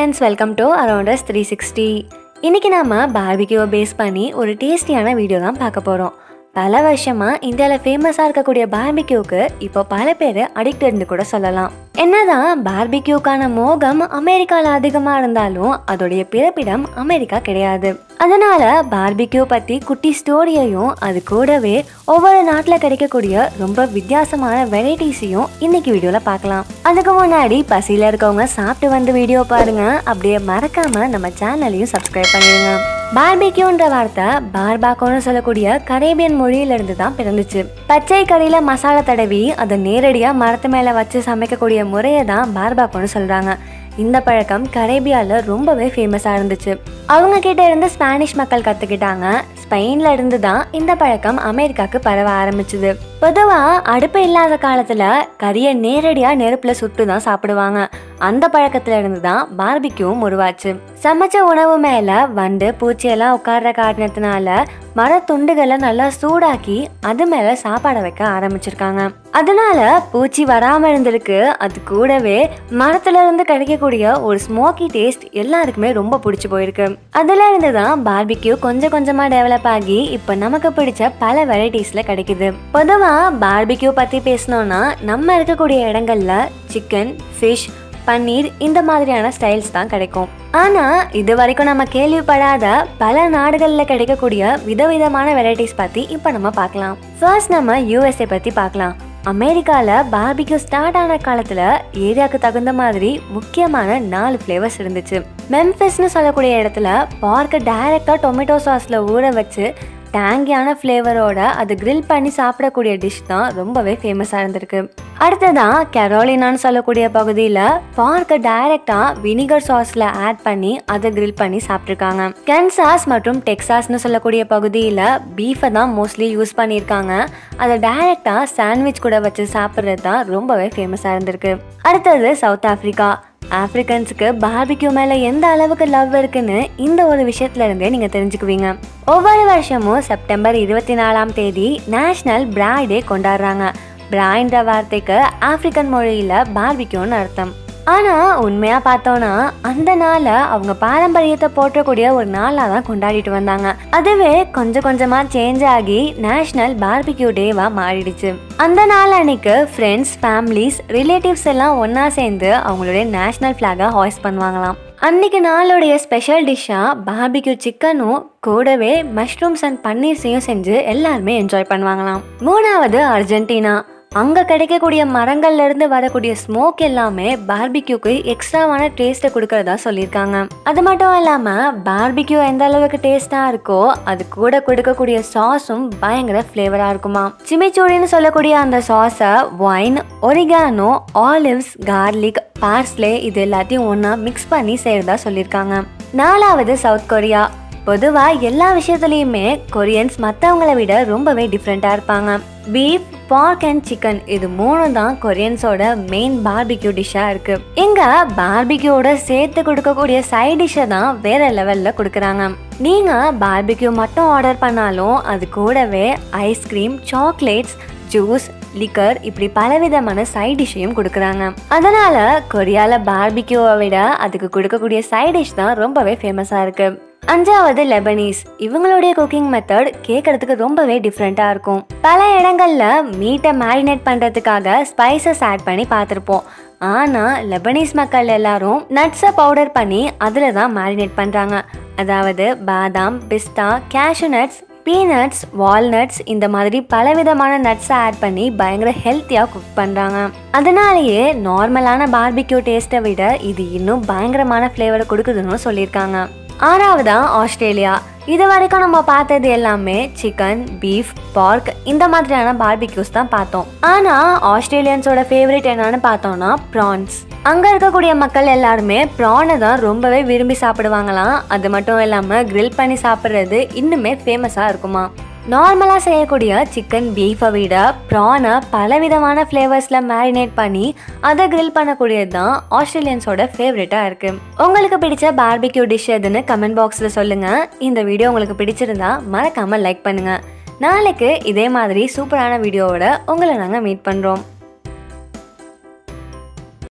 friends welcome to around us three sixty இன்றைக்கி நாம் பார்பிக்யூவை base பண்ணி ஒரு டேஸ்டியான வீடியோ தான் பார்க்க போகிறோம் பல வருஷமாக இந்தியாவில் ஃபேமஸாக இருக்கக்கூடிய பார்பிக்யூக்கு இப்போ பல பேர் அடிக்ட் இருந்து கூட சொல்லலாம் என்னதான் பார்பிக்யூக்கான மோகம் அமெரிக்காவில் அதிகமாக இருந்தாலும் அதோடைய பிறப்பிடம் அமெரிக்கா கிடையாது அதனால பார்பிக்யூ பற்றி குட்டி ஸ்டோரியையும் அது கூடவே ஒவ்வொரு நாட்டில் கிடைக்கக்கூடிய ரொம்ப வித்தியாசமான வெரைட்டிஸையும் இன்னைக்கு வீடியோவில் பார்க்கலாம் அதுக்கு முன்னாடி பசியில் இருக்கவங்க சாப்பிட்டு வந்து வீடியோ பாருங்க அப்படியே மறக்காம நம்ம சேனலையும் சப்ஸ்கிரைப் பண்ணிடுங்க பார்பிக்யூன்ற வார்த்தை பார்பாக்கோன்னு சொல்லக்கூடிய கரேபியன் மொழியிலிருந்து தான் பிறந்துச்சு பச்சை கறியில மசாலா தடவி அதை நேரடியாக மரத்து மேலே வச்சு சமைக்கக்கூடிய முறையை தான் பார்பாக்கோன்னு சொல்றாங்க இந்த பழக்கம் கரேபியாவில் ரொம்பவே ஃபேமஸாக இருந்துச்சு அவங்க கிட்ட இருந்து ஸ்பானிஷ் மக்கள் கற்றுக்கிட்டாங்க ஸ்பெயின்ல இருந்து தான் இந்த பழக்கம் அமெரிக்காவுக்கு பரவ ஆரம்பிச்சுது பொதுவாக அடுப்பு இல்லாத காலத்தில் கறியை நேரடியாக நெருப்பில் சுட்டு தான் சாப்பிடுவாங்க அந்த பழக்கத்துல இருந்து தான் பார்பிக்யூவும் உருவாச்சு சமைச்ச உணவு மேலே வண்டு பூச்சியெல்லாம் உட்கார்ற காரணத்தினால மரத்துண்டுகளை நல்லா சூடாக்கி அது மேலே சாப்பாடை வைக்க ஆரம்பிச்சிருக்காங்க அதனால பூச்சி வராமல் இருந்திருக்கு அது கூடவே மரத்துல இருந்து கிடைக்கக்கூடிய ஒரு ஸ்மோக்கி டேஸ்ட் எல்லாருக்குமே ரொம்ப பிடிச்சி போயிருக்கு அதுல இருந்து தான் பார்பிக்யூ கொஞ்சம் கொஞ்சமா டெவலப் ஆகி இப்போ நமக்கு பிடிச்ச பல வெரைட்டிஸ்ல கிடைக்குது பொதுவா பார்பிக்யூ பத்தி பேசணும்னா நம்ம இருக்கக்கூடிய இடங்கள்ல சிக்கன் ஃபிஷ் பன்னீர் இந்த மாதிரியான ஸ்டைல்ஸ் தான் கிடைக்கும் ஆனா இது வரைக்கும் நம்ம கேள்விப்படாத பல நாடுகளில் கிடைக்கக்கூடிய விதவிதமான வெரைட்டிஸ் பத்தி இப்போ நம்ம பார்க்கலாம் ஃபர்ஸ்ட் நம்ம யூஎஸ்ஏ பத்தி பார்க்கலாம் அமெரிக்காவில் பார்பிக்யூ ஸ்டார்ட் ஆன காலத்தில் ஏரியாவுக்கு தகுந்த மாதிரி முக்கியமான நாலு ஃப்ளேவர்ஸ் இருந்துச்சு மெம்ஃபிஸ்னு சொல்லக்கூடிய இடத்துல பார்க்க டைரெக்டாக டொமேட்டோ சாஸில் ஊற வச்சு டேங்கியான ஃப்ளேவரோட அது கிரில் பண்ணி சாப்பிடக்கூடிய டிஷ் தான் ரொம்பவே ஃபேமஸாக இருந்திருக்கு அடுத்ததான் கெரோலினான்னு சொல்லக்கூடிய பகுதியில் பார்க்க டைரெக்டாக வினிகர் சாஸில் ஆட் பண்ணி அதை கிரில் பண்ணி சாப்பிட்ருக்காங்க கென்சாஸ் மற்றும் டெக்சாஸ்னு சொல்லக்கூடிய பகுதியில் பீஃபை தான் மோஸ்ட்லி யூஸ் பண்ணியிருக்காங்க அதை டைரெக்டாக சாண்ட்விச் கூட வச்சு சாப்பிட்றது தான் ரொம்பவே ஃபேமஸாக இருந்திருக்கு அடுத்தது சவுத் ஆஃப்ரிக்கா ஆப்பிரிக்கன்ஸுக்கு பார்பிக்யூ மேலே எந்த அளவுக்கு லவ் இருக்குன்னு இந்த ஒரு விஷயத்துல இருந்தே நீங்கள் தெரிஞ்சுக்குவீங்க ஒவ்வொரு வருஷமும் செப்டம்பர் இருபத்தி நாலாம் தேதி நேஷ்னல் பிராய் டே கொண்டாடுறாங்க பிராய்ன்ற வார்த்தைக்கு ஆப்பிரிக்கன் மொழியில் பார்பிக்யூன்னு அர்த்தம் ஆனால் உண்மையாக பார்த்தோன்னா அந்த நாளை அவங்க பாரம்பரியத்தை போற்றக்கூடிய ஒரு நாளாக தான் கொண்டாடிட்டு வந்தாங்க அதுவே கொஞ்சம் கொஞ்சமாக சேஞ்ச் ஆகி நேஷ்னல் பார்பிக்யூ டேவாக மாறிடுச்சு அந்த நாள் அன்னைக்கு ஃப்ரெண்ட்ஸ் ஃபேமிலிஸ் ரிலேட்டிவ்ஸ் எல்லாம் ஒன்றா சேர்ந்து அவங்களுடைய நேஷ்னல் ஃப்ளாகை ஹாய்ஸ் பண்ணுவாங்களாம் அன்னைக்கு நாளுடைய ஸ்பெஷல் டிஷ்ஷாக பார்பிக்யூ சிக்கனும் கூடவே மஷ்ரூம்ஸ் அண்ட் பன்னீர்ஸையும் செஞ்சு எல்லாருமே என்ஜாய் பண்ணுவாங்களாம் மூணாவது அர்ஜென்டினா அங்கே கிடைக்கக்கூடிய மரங்கள்ல இருந்து வரக்கூடிய ஸ்மோக் எல்லாமே பார்பிக்யூக்கு எக்ஸ்ட்ராவான டேஸ்ட்டை கொடுக்கறதா சொல்லியிருக்காங்க அது மட்டும் இல்லாமல் பார்பிக்யூ எந்த அளவுக்கு டேஸ்டாக இருக்கோ அது கூட கொடுக்கக்கூடிய சாஸும் பயங்கர ஃப்ளேவராக இருக்குமா சிமிச்சூடின்னு சொல்லக்கூடிய அந்த சாஸை wine oregano olives garlic parsley இது எல்லாத்தையும் ஒன்றா மிக்ஸ் பண்ணி செய்கிறதா சொல்லியிருக்காங்க நாலாவது சவுத் கொரியா பொதுவாக எல்லா விஷயத்துலையுமே கொரியன்ஸ் மற்றவங்களை விட ரொம்பவே டிஃப்ரெண்ட்டாக இருப்பாங்க பீஃப் பார்க் அண்ட் சிக்கன் இது மூணு தான் கொரியன்ஸோட மெயின் பார்பிக்யூ டிஷ்ஷாக இருக்கு இங்க பார்பிக்யூவோட சேர்த்து கொடுக்கக்கூடிய சைட் டிஷ்ஷை தான் வேற லெவலில் கொடுக்குறாங்க நீங்க பார்பிக்யூ மட்டும் ஆர்டர் பண்ணாலும் அது கூடவே ஐஸ்கிரீம் சாக்லேட்ஸ் ஜூஸ் லிக்கர் இப்படி பலவிதமான சைட் டிஷ்ஷையும் கொடுக்குறாங்க அதனால கொரியால பார்பிக்யூவை விட அதுக்கு கொடுக்கக்கூடிய சைட் டிஷ் தான் ரொம்பவே ஃபேமஸாக இருக்கு அஞ்சாவது லெபனீஸ் இவங்களுடைய குக்கிங் மெத்தட் கேட்கறதுக்கு ரொம்பவே டிஃப்ரெண்ட்டாக இருக்கும் பல இடங்கள்ல மீட்டை மேரினேட் பண்ணுறதுக்காக ஸ்பைசஸ் ஆட் பண்ணி பார்த்துருப்போம் ஆனால் லெபனீஸ் மக்கள் எல்லாரும் நட்ஸை பவுடர் பண்ணி அதில் தான் மேரினேட் பண்ணுறாங்க அதாவது பாதாம் பிஸ்தா கேஷ்யூ நட்ஸ் பீனட்ஸ் வால்நட்ஸ் இந்த மாதிரி பலவிதமான நட்ஸை ஆட் பண்ணி பயங்கர ஹெல்த்தியாக குக் பண்ணுறாங்க அதனாலேயே நார்மலான பார்பிக்யூ டேஸ்ட்டை விட இது இன்னும் பயங்கரமான ஃப்ளேவரை கொடுக்குதுன்னு சொல்லியிருக்காங்க ஆறாவதா ஆஸ்திரேலியா இது வரைக்கும் நம்ம பார்த்தது எல்லாமே சிக்கன் பீஃப் பார்க் இந்த மாதிரியான பார்பிக்யூஸ் தான் பார்த்தோம் ஆனா ஆஸ்திரேலியன்ஸோட ஃபேவரட் என்னன்னு பார்த்தோம்னா ப்ரான்ஸ் அங்க இருக்கக்கூடிய மக்கள் எல்லாருமே ப்ரானை தான் ரொம்பவே விரும்பி சாப்பிடுவாங்களாம் அது மட்டும் இல்லாம கிரில் பண்ணி சாப்பிட்றது இன்னுமே ஃபேமஸா இருக்குமா நார்மலாக செய்யக்கூடிய சிக்கன் பீஃபை விட ப்ரானை பலவிதமான ஃப்ளேவர்ஸில் மேரினேட் பண்ணி அதை கிரில் பண்ணக்கூடியது தான் ஆஸ்திரேலியன்ஸோட ஃபேவரட்டாக இருக்குது உங்களுக்கு பிடிச்ச பார்பிக்யூ டிஷ் எதுன்னு கமெண்ட் பாக்ஸில் சொல்லுங்கள் இந்த வீடியோ உங்களுக்கு பிடிச்சிருந்தா மறக்காமல் லைக் பண்ணுங்கள் நாளைக்கு இதே மாதிரி சூப்பரான வீடியோவோட உங்களை நாங்கள் மீட் பண்ணுறோம்